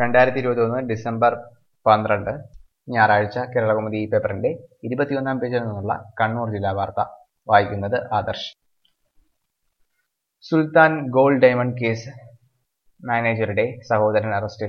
രണ്ടായിരത്തി ഇരുപത്തൊന്ന് ഡിസംബർ പന്ത്രണ്ട് ഞായറാഴ്ച കേരളകൗമുദി ഈ പേപ്പറിന്റെ ഇരുപത്തിയൊന്നാം പേജിൽ നിന്നുള്ള കണ്ണൂർ ജില്ലാ വാർത്ത വായിക്കുന്നത് Adarsh Sultan gold diamond case മാനേജറുടെ സഹോദരൻ അറസ്റ്റിൽ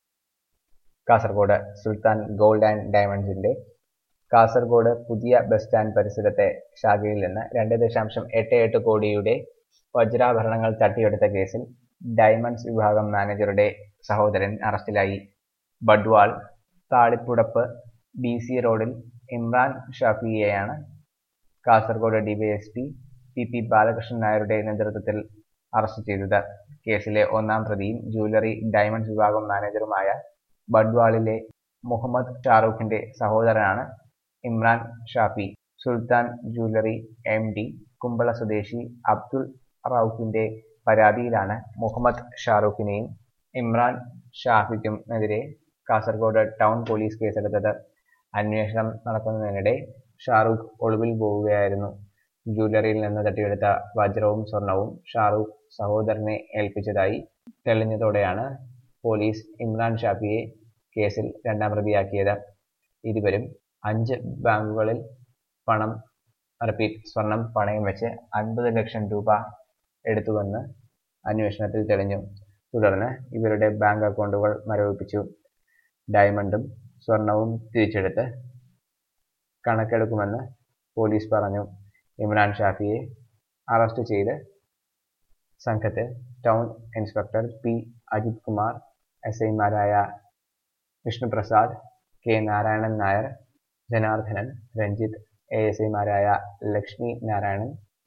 കാസർഗോഡ് സുൽത്താൻ ഗോൾഡ് ആൻഡ് ഡയമണ്ട്സിന്റെ കാസർഗോഡ് പുതിയ ബസ് സ്റ്റാൻഡ് പരിസരത്തെ ശാഖയിൽ നിന്ന് രണ്ട് ദശാംശം എട്ട് എട്ട് കോടിയുടെ വജ്രാഭരണങ്ങൾ തട്ടിയെടുത്ത കേസിൽ ഡയമണ്ട്സ് വിഭാഗം മാനേജറുടെ സഹോദരൻ അറസ്റ്റിലായി ബഡ്വാൾ താളിപ്പുടപ്പ് ബി സി റോഡിൽ ഇമ്രാൻ ഷാഫിയെയാണ് Kasaragod DYSP P P Balakrishnan നായരുടെ നേതൃത്വത്തിൽ അറസ്റ്റ് ചെയ്തത് കേസിലെ ഒന്നാം പ്രതിയും ജ്വല്ലറി ഡയമണ്ട്സ് വിഭാഗം മാനേജറുമായ ബഡ്വാളിലെ മുഹമ്മദ് ഷാറൂഖിന്റെ സഹോദരനാണ് Imran Shafi Sultan jewellery M D Kumbala സ്വദേശി അബ്ദുൾ റൌഫിന്റെ പരാതിയിലാണ് മുഹമ്മദ് ഷാറൂഖിനെയും ഇമ്രാൻ ഷാഫിക്കും എതിരെ കാസർഗോഡ് ടൗൺ പോലീസ് കേസെടുത്തത് അന്വേഷണം നടക്കുന്നതിനിടെ ഷാറൂഖ് ഒളിവിൽ പോവുകയായിരുന്നു ജ്വല്ലറിയിൽ നിന്ന് തട്ടിയെടുത്ത വജ്രവും സ്വർണവും ഷാറൂഖ് സഹോദരനെ ഏൽപ്പിച്ചതായി തെളിഞ്ഞതോടെയാണ് പോലീസ് ഇമ്രാൻ ഷാഫിയെ കേസിൽ രണ്ടാം പ്രതിയാക്കിയത് ഇരുവരും അഞ്ച് ബാങ്കുകളിൽ പണം റിപ്പീറ്റ് സ്വർണം പണയം വെച്ച് അൻപത് ലക്ഷം രൂപ എടുത്തുവെന്ന് അന്വേഷണത്തിൽ തെളിഞ്ഞു തുടർന്ന് ഇവരുടെ ബാങ്ക് അക്കൗണ്ടുകൾ മരവിപ്പിച്ചു ഡയമണ്ടും സ്വർണവും തിരിച്ചെടുത്ത് കണക്കെടുക്കുമെന്ന് പോലീസ് പറഞ്ഞു ഇമ്രാൻ ഷാഫിയെ അറസ്റ്റ് ചെയ്ത് സംഘത്തെ town inspector P Ajith Kumar S ഐമാരായ Vishnuprasad K Narayanan Nair Janardhanan Ranjith A S ഐമാരായ ലക്ഷ്മി നാരായണൻ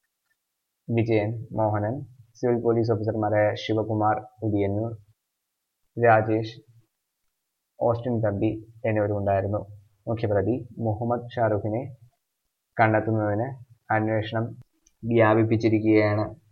വിജയൻ മോഹനൻ സിവിൽ പോലീസ് ഓഫീസർമാരായ ശിവകുമാർ ഉദിയന്നൂർ രാജേഷ് ഓസ്റ്റിൻ തമ്പി എന്നിവരുണ്ടായിരുന്നു മുഖ്യപ്രതി മുഹമ്മദ് ഷാറൂഖിനെ കണ്ടെത്തുന്നതിന് അന്വേഷണം വ്യാപിപ്പിച്ചിരിക്കുകയാണ്